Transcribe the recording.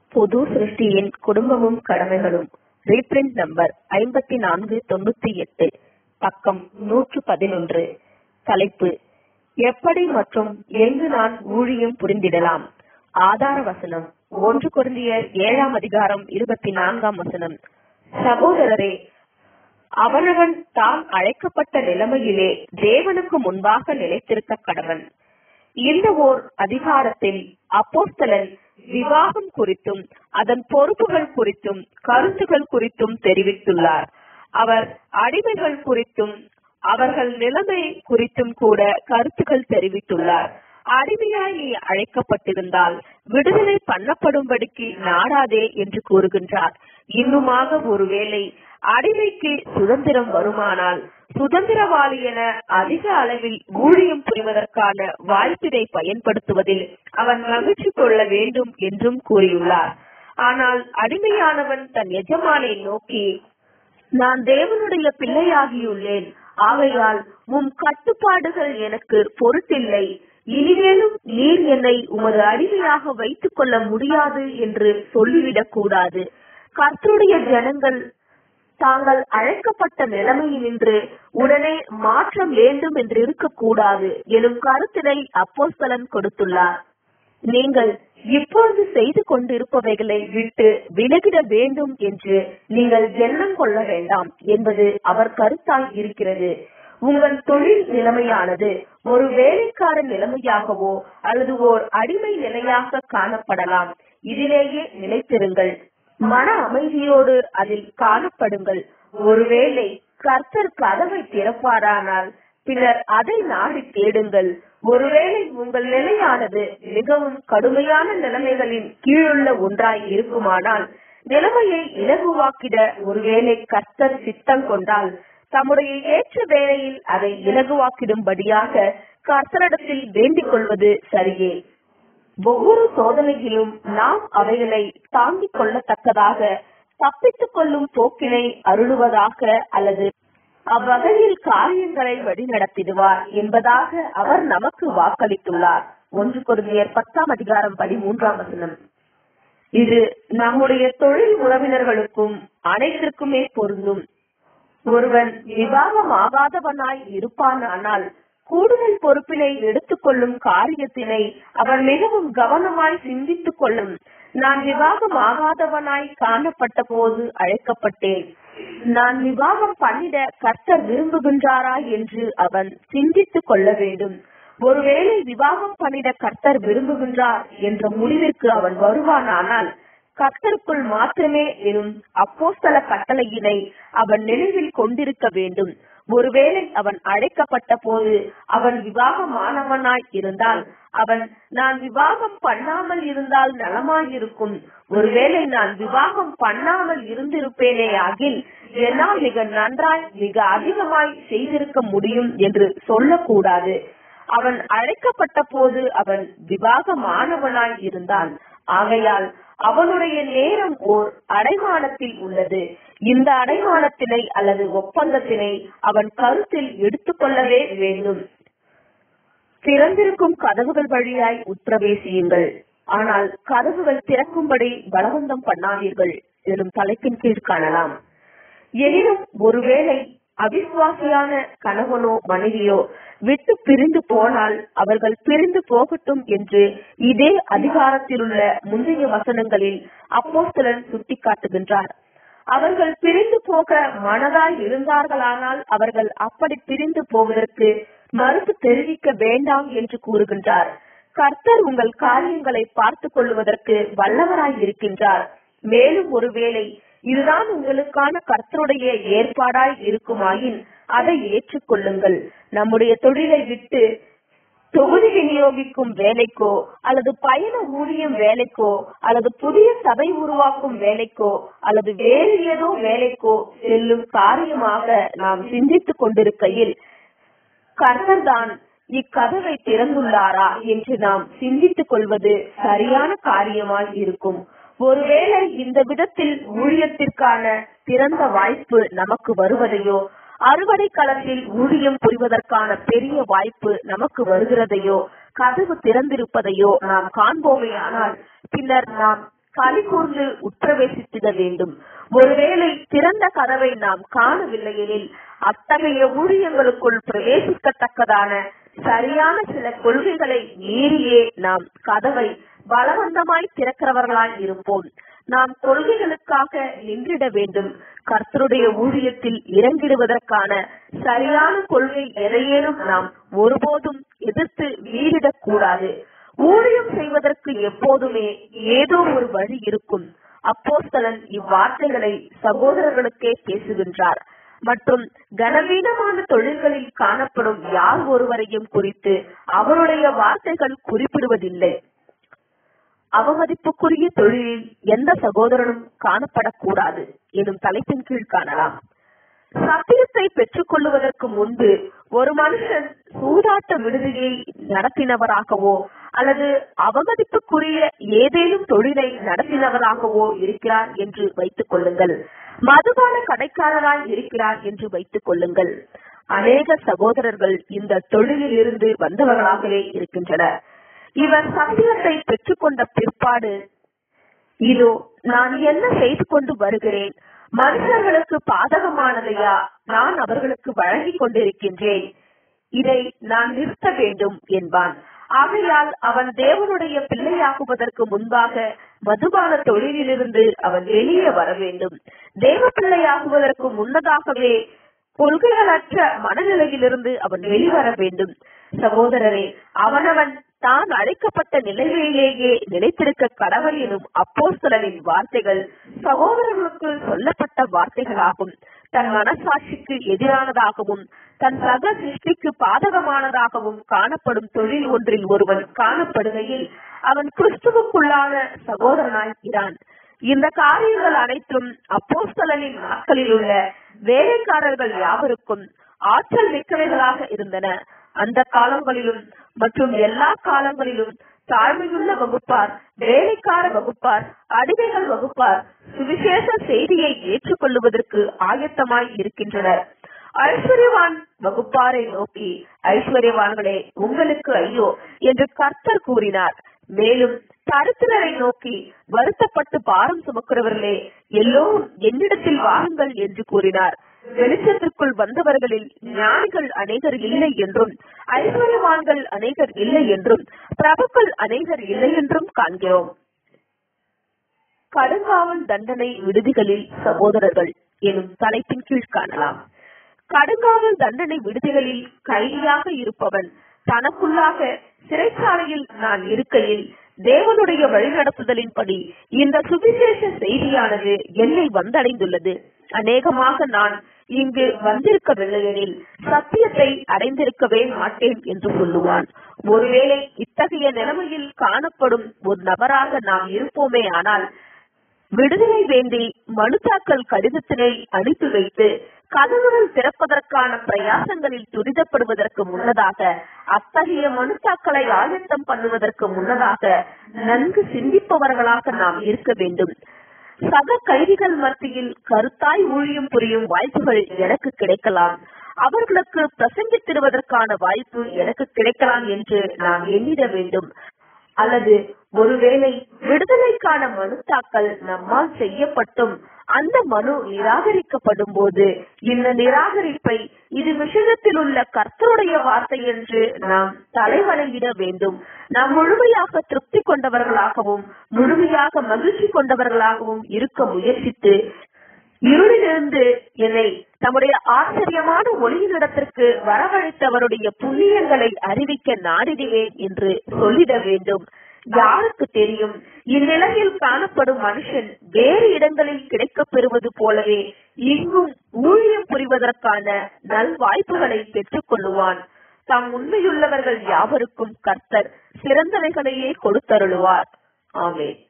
புது சிருஷ்டியின் குடும்பமும் கடமைகளும் reprint number ஐம்பத்தி நான்கு தொண்ணூத்தி எட்டு பக்கம் நூற்று பதினொன்று தலைப்பு எப்படி மற்றும் எங்கு நான் ஊழியம் புரிந்திடலாம் ஆதார வசனம் ஒன்று குருந்தியர் ஏழாம் அதிகாரம் இருபத்தி நான்காம் வசனம் சகோதரரே அவனவன் தான் அழைக்கப்பட்ட நிலைமையிலே தேவனுக்கு முன்பாக நிலைத்திருக்க கடவன் இந்த ஓர் அதிகாரத்தில் அப்போஸ்தலன் விவாகம் குறித்தும் அதன் பொறுப்புகள் குறித்தும் கருத்துகள் குறித்தும் தெரிவித்துள்ளார் அவர் அடிமைகள் குறித்தும் அவர்கள் நிலைமை குறித்தும் கூட கருத்துக்கள் தெரிவித்துள்ளார் அடிமையாய் நீ அழைக்கப்பட்டிருந்தால் விடுதலை பண்ணப்படும்படிக்கு நாடாதே என்று கூறுகின்றார் இன்னுமாக ஒருவேளை அடிமைக்கு சுதந்திரம் வருமானால் சுதந்திரவாளி என அதிக அளவில் ஊழியம் புரிவதற்கான வாய்ப்பினை பயன்படுத்துவதில் அவன் மகிழ்ச்சி கொள்ள வேண்டும் என்றும் கூறியுள்ளார் ஆனால் அடிமையானவன் தன் எஜமானை நோக்கி நான் தேவனுடைய பிள்ளையாகியுள்ளேன் ஆகையால் உம் கட்டுப்பாடுகள் எனக்கு பொருட்டில்லை இனிமேலும் நீர் என்னை உமது அடிமையாக வைத்துக் கொள்ள முடியாது என்று சொல்லிவிடக் கூடாது கர்த்தருடைய ஜனங்கள் தாங்கள் அழைக்கப்பட்ட நிலைமையினின்று உடனே மாற்றம் வேண்டும் என்று இருக்கக்கூடாது எனும் கருத்தினை அப்போஸ்தலன் கொடுத்துள்ளார் நீங்கள் இப்பொழுது செய்து கொண்டிருப்பவைகளை விட்டு விலகிட வேண்டும் என்று நீங்கள் எண்ணம் கொள்ள வேண்டாம் என்பது அவர் கருத்தாய் இருக்கிறது உங்கள் தொழில் நிலைமையானது ஒரு வேலைக்கார நிலைமையாகவோ அல்லது ஓர் அடிமை நிலையாக காணப்படலாம் இதிலேயே நிலைத்திருங்கள் மன அமைதியோடு அதில் காணப்படுங்கள் ஒருவேளை கர்த்தர் கதவை திறப்பாரானால் பின்னர் அதை நாடி தேடுங்கள் ஒருவேளை உங்கள் நிலையானது மிகவும் கடுமையான நிலைமைகளின் கீழுள்ள ஒன்றாய் இருக்குமானால் நிலைமையை இலகுவாக்கிட ஒருவேளை கர்த்தர் சித்தம் கொண்டால் தம்முடைய ஏற்ற வேளையில் அதை இலகுவாக்கிடும்படியாக கர்த்தரிடத்தில் வேண்டிக் கொள்வது சரியே ஒவ்வொரு சோதனையிலும் நாம் அவைகளை தாங்கிக் கொள்ளத்தக்கதாக தப்பித்துக் கொள்ளும் போக்கினை அருளுவதாக அல்லது அவ்வகையில் காரியங்களை வழிநடத்திடுவார் என்பதாக அவர் நமக்கு வாக்களித்துள்ளார் ஒன்று குருந்தியர் பத்தாம் அதிகாரம் பதிமூன்றாம் வசனம் இது நம்முடைய தொழில் உறவினர்களுக்கும் அனைத்திற்குமே பொருந்தும் ஒருவன் விவாகம் ஆகாதவனாய் இருப்பானானால் கூடுதல் பொறுப்பினை எடுத்துக்கொள்ளும் காரியத்தினை அவன் மிகவும் கவனமாய் சிந்தித்துக் கொள்ளும் நான் விவாகம் ஆகாதவனாய் காணப்பட்ட போது அழைக்கப்பட்டேன் நான் விவாகம் பண்ணிட கர்த்தர் விரும்புகின்றாரா என்று அவன் சிந்தித்துக் கொள்ள வேண்டும் ஒருவேளை விவாகம் பண்ணிட கர்த்தர் விரும்புகின்றார் என்ற முடிவிற்கு அவன் வருவானானால் கர்த்தருக்குள் மாத்திரமே எனும் அப்போஸ்தல கட்டளையினை அவன் நினைவில் கொண்டிருக்க வேண்டும் ஒருவேளை அவன் அழைக்கப்பட்ட போது அவன் விவாகமானவனாய் இருந்தால் அவன் நான் விவாகம் பண்ணாமல் இருந்தால் நலமாயிருக்கும் ஒருவேளை நான் விவாகம் பண்ணாமல் இருந்திருப்பேனே ஆகில் என்னால் மிக நன்றாய் மிக அதிகமாய் செய்திருக்க முடியும் என்று சொல்லக்கூடாது அவன் அழைக்கப்பட்ட போது அவன் விவாகமானவனாய் இருந்தான் ஆகையால் அவனுடைய நேரம் ஓர் அடைமானத்தில் உள்ளது இந்த அடைமானத்தினை அல்லது ஒப்பந்தத்தினை அவன் கருத்தில் எடுத்துக்கொள்ளவே வேண்டும் திறந்திருக்கும் கதவுகள் வழியாய் உட்பிரவேசியுங்கள் ஆனால் கதவுகள் திறக்கும்படி பலவந்தம் பண்ணாதீர்கள் எனும் தலைப்பின் கீழ் காணலாம் எனினும் ஒருவேளை அவிசுவாசியான கணவனோ மனைவியோ விட்டு பிரிந்து போனால் அவர்கள் பிரிந்து போகட்டும் என்று இதே அதிகாரத்திலுள்ள முந்தைய வசனங்களில் அப்போஸ்தலன் சுட்டிக்காட்டுகின்றார் அவர்கள் பிரிந்து போக மனதாய் இருந்தார்களானால் அவர்கள் அப்படி பிரிந்து போவதற்கு மறுப்பு தெரிவிக்க வேண்டாம் என்று கூறுகின்றார் கர்த்தர் உங்கள் காரியங்களை பார்த்துக் கொள்வதற்கு வல்லவராய் இருக்கின்றார் மேலும் ஒருவேளை இதுதான் உங்களுக்கான கர்த்தருடைய ஏற்பாடாய் இருக்குமாயின் அதை ஏற்றுக்கொள்ளுங்கள் நம்முடைய தொழிலை விட்டு தொகுதி விநியோகிக்கும் வேலைக்கோ அல்லது பயண ஊழியம் வேலைக்கோ அல்லது புதிய சபை உருவாக்கும் வேலைக்கோ அல்லது வேறு ஏதோ வேலைக்கோ செல்லும் காரியமாக நாம் சிந்தித்துக் கொண்டிருக்கையில் கர்த்தர் தான் இக்கதவை திறந்துள்ளாரா என்று நாம் சிந்தித்துக் கொள்வது சரியான காரியமாய் இருக்கும் ஒருவேளை இந்த விதத்தில் ஊழியத்திற்கான திறந்த வாய்ப்பு நமக்கு வருவதையோ அறுவடை களத்தில் ஊழியம் புரிவதற்கான பெரிய வாய்ப்பு நமக்கு வருகிறதையோ கதவு திறந்திருப்பதையோ நாம் காண்போமே ஆனால் பின்னர் நாம் களி கூர்ந்து உட்பிரவேசித்திட வேண்டும் ஒருவேளை திறந்த கதவை நாம் காணவில்லை எனில் அத்தகைய ஊழியங்களுக்குள் பிரவேசிக்கத்தக்கதான சரியான சில கொள்கைகளை மீறியே நாம் கதவை பலவந்தமாய் திறக்கிறவர்களாய் இருப்போம் நாம் கொள்கைகளுக்காக நின்றிட வேண்டும் கர்த்தருடைய ஊழியத்தில் இறங்கிடுவதற்கான சரியான கொள்கை எதையேனும் நாம் ஒருபோதும் எதிர்த்து மீறிடக் கூடாது ஊழியம் செய்வதற்கு எப்போதுமே ஏதோ ஒரு வழி இருக்கும் அப்போஸ்தலன் இவ்வார்த்தைகளை சகோதரர்களுக்கே பேசுகின்றார் மற்றும் கனவீனமான தொழில்களில் காணப்படும் யார் ஒருவரையும் குறித்து அவருடைய வார்த்தைகள் குறிப்பிடுவதில்லை அவமதிப்புக்குரிய தொழிலில் எந்த சகோதரனும் காணப்படக்கூடாது எனும் தலைப்பின் கீழ் காணலாம் சத்தியத்தை பெற்றுக் கொள்ளுவதற்கு முன்பு ஒரு மனுஷன் சூதாட்ட விடுதியை நடத்தினவராகவோ அல்லது அவமதிப்புக்குரிய ஏதேனும் தொழிலை நடத்தினவராகவோ இருக்கிறார் என்று வைத்துக் கொள்ளுங்கள் மதுபான கடைக்காரராய் இருக்கிறார் என்று வைத்துக் கொள்ளுங்கள் அநேக சகோதரர்கள் இந்த தொழிலில் இருந்து வந்தவர்களாகவே இருக்கின்றனர் இவர் சத்தியத்தை பெற்றுக்கொண்ட பிற்பாடு இதோ நான் என்ன செய்து கொண்டு வருகிறேன் மனுஷர்களுக்கு பாதகமானதையா நான் அவர்களுக்கு வழங்கிக் கொண்டிருக்கின்றேன் இதை நான் நிறுத்த வேண்டும் என்பான் ஆகையால் அவன் தேவனுடைய பிள்ளையாகுவதற்கு முன்பாக மதுபான தொழிலிலிருந்து அவன் வெளியே வர வேண்டும் தேவ பிள்ளையாகுவதற்கு முன்னதாகவே கொள்கைகளற்ற மனநிலையிலிருந்து அவன் வெளிவர வேண்டும் சகோதரரே அவனவன் தான் அழைக்கப்பட்ட நிலைமையிலேயே நிலைத்திருக்க கடவுள் எனும் அப்போஸ்தலனின் வார்த்தைகள் சகோதரர்களுக்கு சொல்லப்பட்ட வார்த்தைகளாகும் தன் மனசாட்சிக்கு எதிரானதாகவும் தன் சக சிருஷ்டிக்கு பாதகமானதாகவும் காணப்படும் தொழில் ஒன்றில் ஒருவன் காணப்படுகையில் அவன் கிறிஸ்துவுக்குள்ளான சகோதரனாகிறான் இந்த காரியங்கள் அனைத்தும் அப்போஸ்தலனின் நாட்களில் உள்ள வேலைக்காரர்கள் யாவருக்கும் ஆற்றல் மிக்கவைகளாக இருந்தன அந்த காலங்களிலும் மற்றும் எல்லா காலங்களிலும் தாழ்மையுள்ள வகுப்பார் வேலைக்கார வகுப்பார் அடிமைகள் வகுப்பார் சுவிசேஷ செய்தியை ஏற்றுக்கொள்ளுவதற்கு ஆயத்தமாய் இருக்கின்றனர் ஐஸ்வர்யவான் வகுப்பாரை நோக்கி ஐஸ்வர்யவான்களே உங்களுக்கு ஐயோ என்று கர்த்தர் கூறினார் மேலும் தரித்திரரை நோக்கி வருத்தப்பட்டு பாரம் சுமக்கிறவர்களே எல்லோரும் என்னிடத்தில் வாருங்கள் என்று கூறினார் வெளிச்சத்திற்குள் வந்தவர்களில் ஞானிகள் அநேகர் இல்லை என்றும் ஐஸ்வர்யவான்கள் அநேகர் இல்லை என்றும் பிரபுக்கள் அநேகர் இல்லை என்றும் காண்கிறோம் கடுங்காவல் தண்டனை விடுதிகளில் சகோதரர்கள் எனும் தலைப்பின் கீழ் காணலாம் கடுங்காவல் தண்டனை விடுதிகளில் கைதியாக இருப்பவன் தனக்குள்ளாக சிறைச்சாலையில் நான் இருக்கையில் தேவனுடைய வழிநடத்துதலின்படி இந்த சுவிசேஷ செய்தியானது என்னை வந்தடைந்துள்ளது அநேகமாக நான் இங்கு வந்திருக்கவில்லை எனில் சத்தியத்தை அடைந்திருக்கவே மாட்டேன் என்று சொல்லுவான் ஒருவேளை இத்தகைய நிலைமையில் காணப்படும் ஒரு நபராக நாம் இருப்போமே ஆனால் விடுதலை வேண்டி மனு தாக்கல் கடிதத்தினை அனுப்பி வைத்து கதவுகள் திறப்பதற்கான பிரயாசங்களில் துரிதப்படுவதற்கு முன்னதாக அத்தகைய மனு தாக்கலை ஆயத்தம் பண்ணுவதற்கு முன்னதாக நன்கு சிந்திப்பவர்களாக நாம் இருக்க வேண்டும் சக கைதிகள் மத்தியில் கருத்தாய் ஊழியம் புரியும் வாய்ப்புகள் எனக்கு கிடைக்கலாம் அவர்களுக்கு பிரசங்கித்திடுவதற்கான வாய்ப்பு எனக்கு கிடைக்கலாம் என்று நாம் எண்ணிட வேண்டும் அல்லது ஒருவேளை விடுதலைக்கான மனு தாக்கல் நம்மால் செய்யப்பட்டும் அந்த மனு நிராகரிக்கப்படும் போது இந்த நிராகரிப்பை இது விஷயத்தில் உள்ள கர்த்தருடைய வார்த்தை என்று நாம் தலைவணங்கிட வேண்டும் நாம் முழுமையாக திருப்தி கொண்டவர்களாகவும் முழுமையாக மகிழ்ச்சி கொண்டவர்களாகவும் இருக்க முயற்சித்து இருளிலிருந்து என்னை தம்முடைய ஆச்சரியமான ஒளியினிடத்திற்கு வரவழைத்தவருடைய புண்ணியங்களை அறிவிக்க நாடிடுவேன் என்று சொல்லிட வேண்டும் யாருக்கு தெரியும் இந்நிலையில் காணப்படும் மனுஷன் வேறு இடங்களில் கிடைக்கப் பெறுவது போலவே இங்கும் ஊழியம் புரிவதற்கான நல் வாய்ப்புகளை பெற்றுக் கொள்ளுவான் தாம் உண்மையுள்ளவர்கள் யாவருக்கும் கர்த்தர் சிறந்தவைகளையே கொடுத்தருளுவார் ஆமென்